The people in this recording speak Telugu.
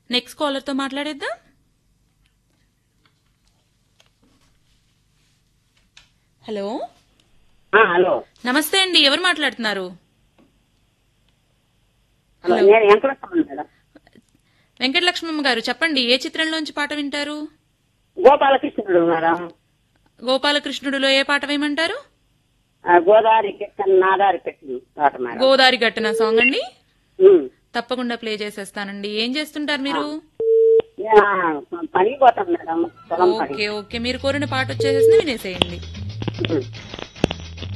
నెక్స్ట్ కాలర్ తో మాట్లాడేద్దాం హలో ఆ, హలో నమస్తే అండి ఎవరు మాట్లాడుతున్నారు హలో నేను వెంకటేశ్వరం మేడం వెంకటలక్ష్మమ్మ గారు చెప్పండి ఏ చిత్రంలోంచి పాట వింటారు గోపాలకృష్ణుడు మేడం గోపాలకృష్ణుడిలో ఏ పాట వేయమంటారు ఆ, గోదావరి కిట్టన్ నాదారి పెట్టింది తోట మేడం గోదారి గట్టిన సాంగ్ అండి ఉమ్. తప్పకుండా ప్లే చేసేస్తానండి ఏం చేస్తుంటారు మీరు ఆ, పనికి పోతాం మేడం పొలం పని ఓకే ఓకే మీరు కోరిన పాట వచ్చేసేసి వినేసేయండి ఉమ్.